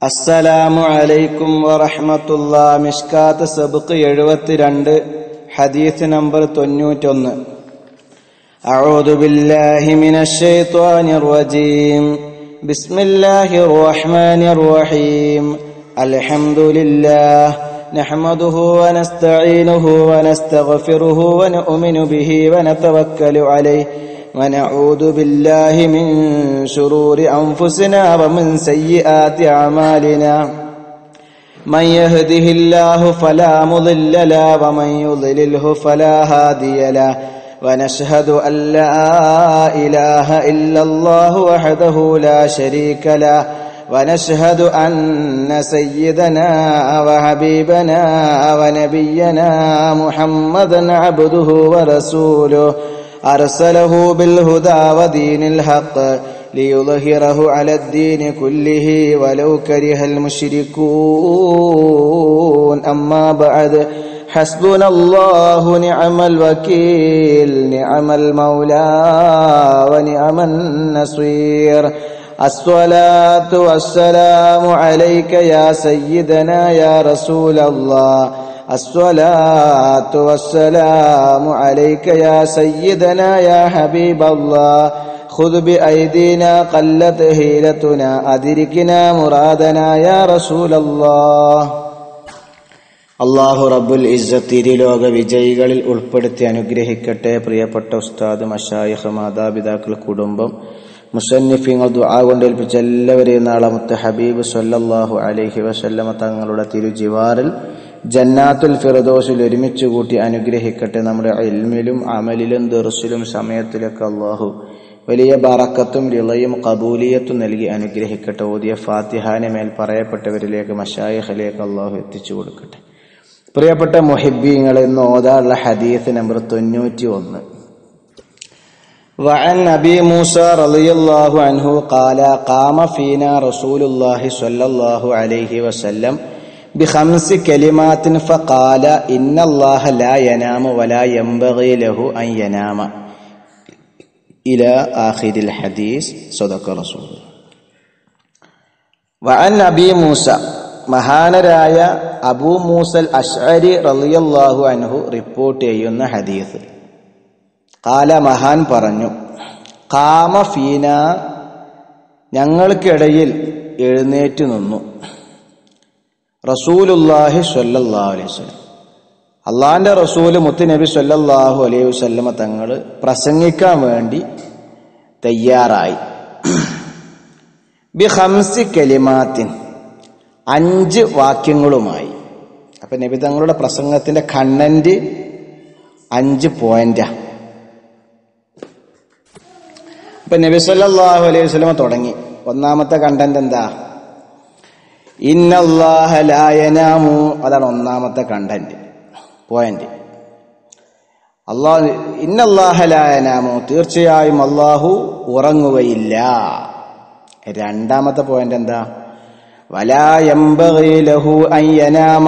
അസ്സലാമു അലൈക്കും വറഹ്മത്തുള്ള മിഷ്കാത്ത് സബുക്ക് എഴുപത്തിരണ്ട് ഹദീസ് നമ്പർ തൊണ്ണൂറ്റൊന്ന് أعوذ بالله من الشيطان الرجيم بسم الله الرحمن الرحيم الحمد لله نحمده ونستعينه ونستغفره ونؤمن به ونتوكل عليه ونعوذ بالله من شرور أنفسنا ومن سيئات أعمالنا من يهده الله فلا مضل له ومن يضلله فلا هادي له ونشهد أن لا إله إلا الله وحده لا شريك له ونشهد أن سيدنا وحبيبنا ونبينا محمدا عبده ورسوله أرسله بالهدى ودين الحق ليظهره على الدين كله ولو كره المشركون أما بعد حسبنا الله نعم الوكيل نعم المولى ونعم النصير الصلاة والسلام عليك يا سيدنا يا رسول الله الصلاة والسلام عليك يا سيدنا يا حبيب الله خذ بأيدينا قلت هيلتنا أدركنا مرادنا يا رسول الله അള്ളാഹു റബ്ബുൽ ഇസ്സത്ത് ഇരുലോക വിജയികളിൽ ഉൾപ്പെടുത്തി അനുഗ്രഹിക്കട്ടെ പ്രിയപ്പെട്ട ഉസ്താദ് മഷായിഹ് മാതാപിതാക്കൾ കുടുംബം മുസന്നിഫിങ്ങൾ ദുആ കൊണ്ടേൽപ്പിച്ച എല്ലാവരെയും നാളെ മുത്ത ഹബീബ് സല്ലല്ലാഹു അലൈഹി വസല്ലമ തങ്ങളുടെ തിരുജിവാറിൽ ജന്നാത്തുൽ ഫിറദോസിൽ ഒരുമിച്ച് കൂട്ടി അനുഗ്രഹിക്കട്ടെ നമ്മുടെ ഇൽമിലും അമലിലും ദർസിലും സമയത്തിലൊക്കെ അള്ളാഹു വലിയ ബറക്കത്തും റിളയും കബൂലിയത്തും നൽകി അനുഗ്രഹിക്കട്ടെ ഓതിയ ഫാത്തിഹാനെ മേൽ പറയപ്പെട്ടവരിലേക്ക് മഷായിഖിലേക്ക് അള്ളാഹു എത്തിച്ചു കൊടുക്കട്ടെ പ്രിയപ്പെട്ട മുഹിബീങ്ങൾ എന്ന് ഓതാനുള്ള ഹദീസ് നമ്പർ തൊണ്ണൂറ്റി ഒന്ന് وعن أبي موسى رضي الله عنه قال قام فينا رسول الله صلى الله عليه وسلم بخمس كلمات فقال إن الله لا ينام ولا ينبغي له أن ينام إلى آخر الحديث صدق رسول وعن أبي موسى മഹാനരായ അബൂ മൂസൽ അഷ്അരി റളിയല്ലാഹു അൻഹു റിപ്പോർട്ട് ചെയ്യുന്ന ഹദീസ് കാല മഹാൻ പറഞ്ഞു കാമ ഫീന ഞങ്ങൾക്കിടയിൽ എഴുന്നേറ്റ് നിന്നു റസൂലുല്ലാഹി സ്വല്ലല്ലാഹു അലൈഹി വസല്ലം അള്ളാഹിന്റെ റസൂല് മുത്തുനബി സ്വല്ലല്ലാഹു അലൈഹി വസല്ലമ തങ്ങൾ പ്രസംഗിക്കാൻ വേണ്ടി തയ്യാറായി ബി ഹംസി കലിമാത്തിൻ അഞ്ച് വാക്യങ്ങളുമായി അപ്പൊ നബി തങ്ങളുടെ പ്രസംഗത്തിന്റെ കണ്ണന്റ് അഞ്ച് പോയിന്റാ അപ്പൊ നബി സല്ലല്ലാഹു അലൈഹി വസല്ലമ തുടങ്ങി ഒന്നാമത്തെ കണ്ടന്റ് എന്താ ഇന്നല്ലാഹലായനാമു അതാണ് ഒന്നാമത്തെ കണ്ടന്റ് പോയിന്റ് അള്ളാഹു ഇന്നല്ലാഹലായനാമു തീർച്ചയായും അള്ളാഹു ഉറങ്ങുകയില്ല രണ്ടാമത്തെ പോയിന്റ് എന്താ ولا ينبغي له أن ينام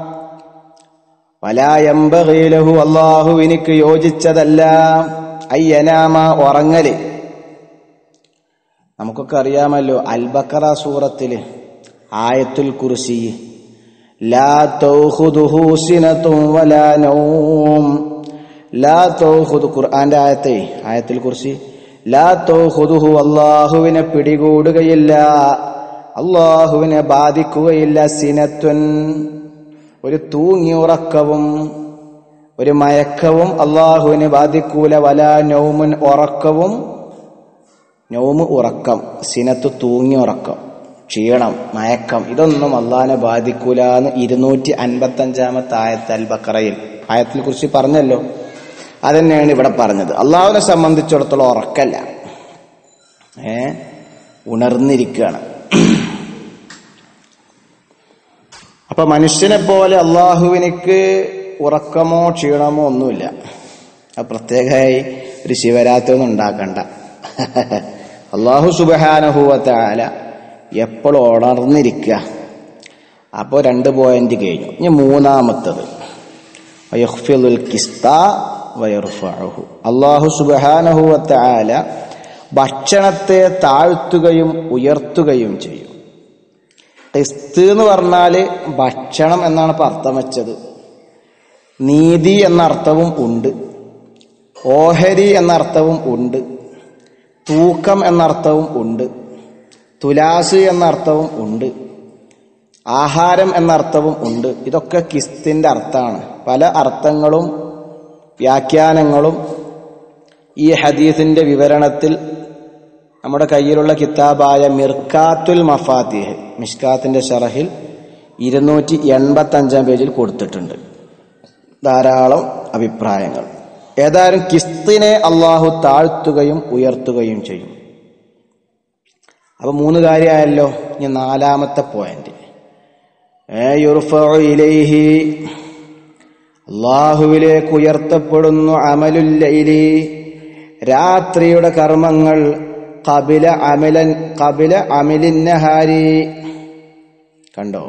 ولا ينبغي له അള്ളാഹുവിനിക്ക് യോജിച്ചതല്ല അയ്യനാമ ഉറങ്ങല് നമുക്കൊക്കെ അറിയാമല്ലോ അൽബക്കറ സൂറത്തില് ആയത്തുൽ കുർസി ലാ തൗഖുദുഹു സിനതും വലാ നൗം ലാ തൗഖുദു ഖുർആന്റെ ആയത്തെ ആയത്തുൽ കുർസി ലാ തൗഖുദുഹു അള്ളാഹുവിനെ പിടികൂടുകയില്ല അള്ളാഹുവിനെ ബാധിക്കുകയില്ല സിനത്വൻ ഒരു തൂങ്ങിയുറക്കവും ഒരു മയക്കവും അള്ളാഹുവിനെ ബാധിക്കൂല വല നൗമുൻ ഉറക്കവും നൗമ് ഉറക്കം സിനത്ത് തൂങ്ങി ഉറക്കം ക്ഷീണം മയക്കം ഇതൊന്നും അള്ളാഹിനെ ബാധിക്കൂല എന്ന് ഇരുന്നൂറ്റി അൻപത്തി അഞ്ചാമത്തെ ആയത്ത് അൽ ബക്കറയിൽ ആയത്തിനെ കുറിച്ച് പറഞ്ഞല്ലോ അതന്നെയാണ് ഇവിടെ പറഞ്ഞത് അള്ളാഹുവിനെ സംബന്ധിച്ചിടത്തോളം ഉറക്കല്ല ഏ ഉണർന്നിരിക്കുകയാണ് അപ്പൊ മനുഷ്യനെ പോലെ അള്ളാഹുവിനിക്ക് ഉറക്കമോ ക്ഷീണമോ ഒന്നുമില്ല അത് പ്രത്യേകമായി ഒരു ശിവരാത്രി ഒന്നും ഉണ്ടാക്കണ്ട അള്ളാഹു സുബഹാനഹുവത്താല എപ്പോഴും ഉണർന്നിരിക്കുക അപ്പോൾ രണ്ട് പോയിന്റ് കഴിഞ്ഞു ഇനി മൂന്നാമത്തത് അള്ളാഹു സുബഹാനഹുവത്താല ഭക്ഷണത്തെ താഴ്ത്തുകയും ഉയർത്തുകയും ചെയ്യും കിസ്ത് എന്ന് പറഞ്ഞാല് ഭക്ഷണം എന്നാണ് ഇപ്പൊ അർത്ഥം വെച്ചത് നീതി എന്ന അർത്ഥവും ഉണ്ട് ഓഹരി എന്ന അർത്ഥവും ഉണ്ട് തൂക്കം എന്ന അർത്ഥവും ഉണ്ട് തുലാസ് എന്ന അർത്ഥവും ഉണ്ട് ആഹാരം എന്ന അർത്ഥവും ഉണ്ട് ഇതൊക്കെ കിസ്തിന്റെ അർത്ഥമാണ് പല അർത്ഥങ്ങളും വ്യാഖ്യാനങ്ങളും ഈ ഹദീസിന്റെ വിവരണത്തിൽ നമ്മുടെ കയ്യിലുള്ള കിതാബായ മിർക്കാത്തുൽ മഫാത്തിഹ് മിഷ്കാത്തിന്റെ ഷറഹിൽ ഇരുന്നൂറ്റി എൺപത്തി അഞ്ചാം പേജിൽ കൊടുത്തിട്ടുണ്ട് ധാരാളം അഭിപ്രായങ്ങൾ ഏതായാലും കിസ്തിനെ അള്ളാഹു താഴ്ത്തുകയും ഉയർത്തുകയും ചെയ്യും അപ്പൊ മൂന്ന് കാര്യമായല്ലോ ഇനി നാലാമത്തെ പോയിന്റ് ഇലൈഹി അള്ളാഹുവിലേക്ക് ഉയർത്തപ്പെടുന്നു അമലുല്ലൈലി രാത്രിയുടെ കർമ്മങ്ങൾ കപില അമിലൻ കപില അമിലിന്നഹാരി കണ്ടോ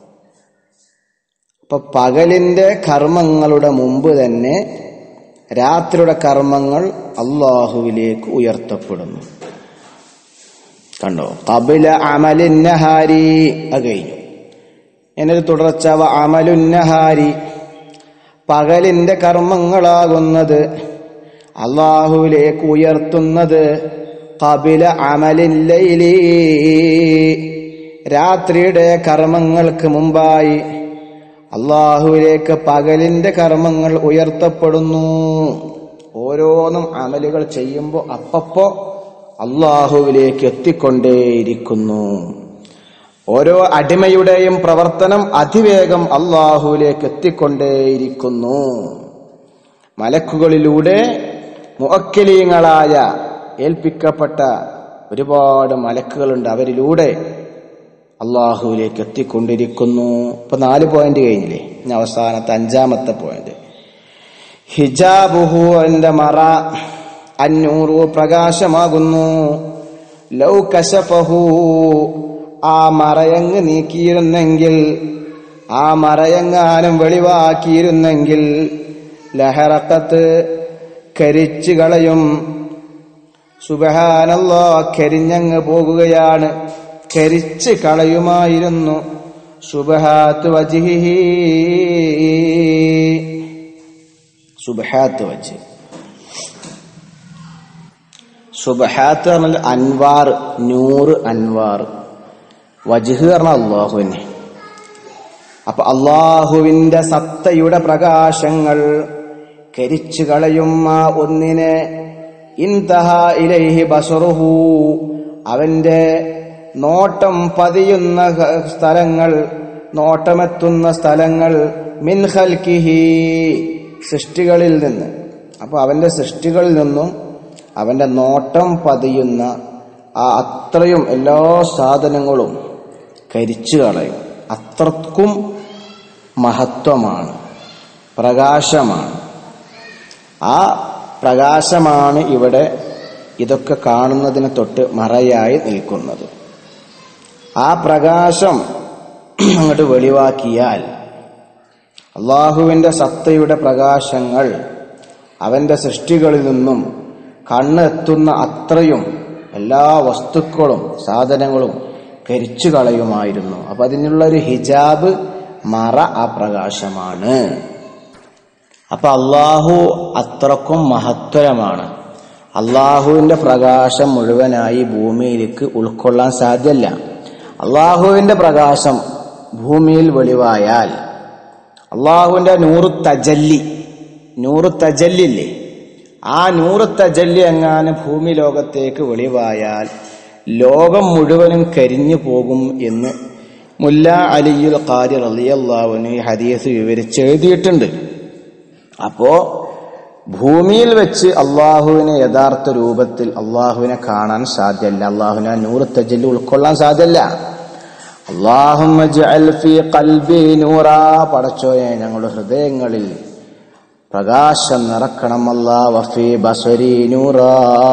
അപ്പൊ പകലിന്റെ കർമ്മങ്ങളുടെ മുമ്പ് തന്നെ രാത്രിയുടെ കർമ്മങ്ങൾ അള്ളാഹുവിലേക്ക് ഉയർത്തപ്പെടുന്നു കണ്ടോ കപില അമലിന്നഹാരി അത് കഴിഞ്ഞു എന്നൊരു തുടർച്ചവ അമലുന്നഹാരി പകലിന്റെ കർമ്മങ്ങളാകുന്നത് അള്ളാഹുവിലേക്ക് ഉയർത്തുന്നത് കപില അമലില്ലയിലേ രാത്രിയുടെ കർമ്മങ്ങൾക്ക് മുമ്പായി അള്ളാഹുവിലേക്ക് പകലിന്റെ കർമ്മങ്ങൾ ഉയർത്തപ്പെടുന്നു ഓരോന്നും അമലുകൾ ചെയ്യുമ്പോൾ അപ്പപ്പോ അള്ളാഹുവിലേക്ക് എത്തിക്കൊണ്ടേയിരിക്കുന്നു ഓരോ അടിമയുടെയും പ്രവർത്തനം അതിവേഗം അള്ളാഹുവിലേക്ക് എത്തിക്കൊണ്ടേയിരിക്കുന്നു മലക്കുകളിലൂടെ മുഅക്കലീങ്ങളായ ഏൽപ്പിക്കപ്പെട്ട ഒരുപാട് മലക്കുകളുണ്ട് അവരിലൂടെ അള്ളാഹുവിലേക്ക് എത്തിക്കൊണ്ടിരിക്കുന്നു ഇപ്പൊ നാല് പോയിന്റ് കഴിഞ്ഞില്ലേ ഇനി അവസാനത്തെ അഞ്ചാമത്തെ പോയിന്റ് ഹിജാബുഹു എന്റെ മറ അഞ്ഞൂറു പ്രകാശമാകുന്നു ലൗ കശഫഹു ആ മറയങ്ങ് നീക്കിയിരുന്നെങ്കിൽ ആ മറയങ്ങാനും വെളിവാക്കിയിരുന്നെങ്കിൽ ലഹറക്കത്ത് കരിച്ചു കളയും സുബഹാനല്ലോ കരിഞ്ഞങ്ങ് പോകുകയാണ് കരിച്ച് കളയുമായിരുന്നു സുബഹാത്ത് വജിഹി സുബഹാത്ത് വജ് സുബഹാത്ത് പറഞ്ഞാൽ അൻവാർ നൂറ് അൻവാർ വജിഹ് പറഞ്ഞാൽ അള്ളാഹുവിനെ അപ്പൊ അള്ളാഹുവിന്റെ സത്തയുടെ പ്രകാശങ്ങൾ കരിച്ചു കളയും ആ ഒന്നിനെ ഇൻതഹ ഇലൈഹി ബസറുഹു അവന്റെ നോട്ടം പതിയുന്ന സ്ഥലങ്ങൾ നോട്ടമെത്തുന്ന സ്ഥലങ്ങൾ മിൻ ഖൽക്കിഹി സൃഷ്ടികളിൽ നിന്ന് അപ്പൊ അവന്റെ സൃഷ്ടികളിൽ നിന്നും അവന്റെ നോട്ടം പതിയുന്ന ആ അത്രയും എല്ലാ സാധനങ്ങളും കരിച്ചു കളയും അത്രക്കും മഹത്വമാണ് പ്രകാശമാണ് ആ പ്രകാശമാണ് ഇവിടെ ഇതൊക്കെ കാണുന്നതിന് തൊട്ട് മറയായി നിൽക്കുന്നത് ആ പ്രകാശം അങ്ങോട്ട് വെളിവാക്കിയാൽ അള്ളാഹുവിന്റെ സത്തയുടെ പ്രകാശങ്ങൾ അവന്റെ സൃഷ്ടികളിൽ നിന്നും കണ്ണെത്തുന്ന അത്രയും എല്ലാ വസ്തുക്കളും സാധനങ്ങളും കരിച്ചു കളയുമായിരുന്നു അപ്പൊ അതിനുള്ള ഒരു ഹിജാബ് മറ ആ പ്രകാശമാണ് അപ്പൊ അള്ളാഹു അത്രക്കും മഹത്വരമാണ് അള്ളാഹുവിന്റെ പ്രകാശം മുഴുവനായി ഭൂമിയിലേക്ക് ഉൾക്കൊള്ളാൻ സാധ്യല്ല അള്ളാഹുവിന്റെ പ്രകാശം ഭൂമിയിൽ വെളിവായാൽ അള്ളാഹുവിന്റെ നൂറ് തജല്ലി നൂറ് തജല്ലില്ലേ ആ നൂറ് തജല്ലി എങ്ങാനും ഭൂമി ലോകത്തേക്ക് വെളിവായാൽ ലോകം മുഴുവനും കരിഞ്ഞു പോകും എന്ന് മുല്ല അലിയുൽ ഖാരി റളിയല്ലാഹുവിന് ഈ ഹദീസ് വിവരിച്ച് എഴുതിയിട്ടുണ്ട് അപ്പോ ഭൂമിയിൽ വെച്ച് അള്ളാഹുവിനെ യഥാർത്ഥ രൂപത്തിൽ അള്ളാഹുവിനെ കാണാൻ സാധ്യമല്ല അള്ളാഹുവിനെ ആ നൂറ് തജല്ലി ഉൾക്കൊള്ളാൻ സാധ്യമല്ല അള്ളാഹുമ്മ ജഅൽ ഫീ ഖൽബി നൂറാ പടച്ചോയെ ഞങ്ങളുടെ ഹൃദയങ്ങളിൽ പ്രകാശം നിറക്കണം അല്ലാ വഫി ബസരി നൂറാ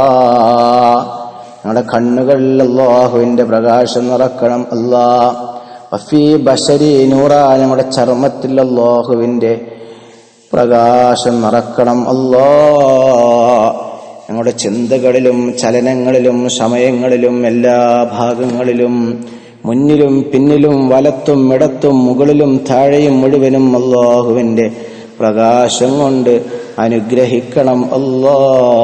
ഞങ്ങളുടെ കണ്ണുകളിൽ അള്ളാഹുവിന്റെ പ്രകാശം നിറക്കണം അല്ലാ വഫി ബസരി നൂറാ ഞങ്ങളുടെ ചർമ്മത്തിൽ അള്ളാഹുവിന്റെ പ്രകാശം നിറക്കണം അല്ലാ ഞങ്ങളുടെ ചിന്തകളിലും ചലനങ്ങളിലും സമയങ്ങളിലും എല്ലാ ഭാഗങ്ങളിലും മുന്നിലും പിന്നിലും വലത്തും ഇടത്തും മുകളിലും താഴെയും മുഴുവനും അള്ളാഹുവിന്റെ പ്രകാശം കൊണ്ട് അനുഗ്രഹിക്കണം അല്ലാ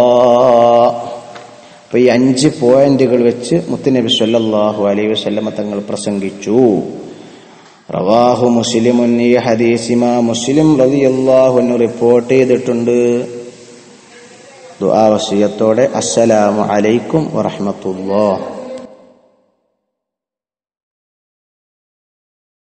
അപ്പൊ ഈ അഞ്ച് പോയിന്റുകൾ വെച്ച് മുത്തുനബി സല്ലല്ലാഹു അലൈഹി വസല്ലമ തങ്ങൾ പ്രസംഗിച്ചു റവാഹു മുസ്ലിമുൻ ഈ ഹദീസിമ മുസ്ലിം റളിയല്ലാഹു അൻഹു റിപ്പോർട്ട് ചെയ്തിട്ടുണ്ട് ദുആ വസിയത്തോടെ അസ്സലാമു അലൈക്കും വറഹ്മത്തുള്ളാഹ്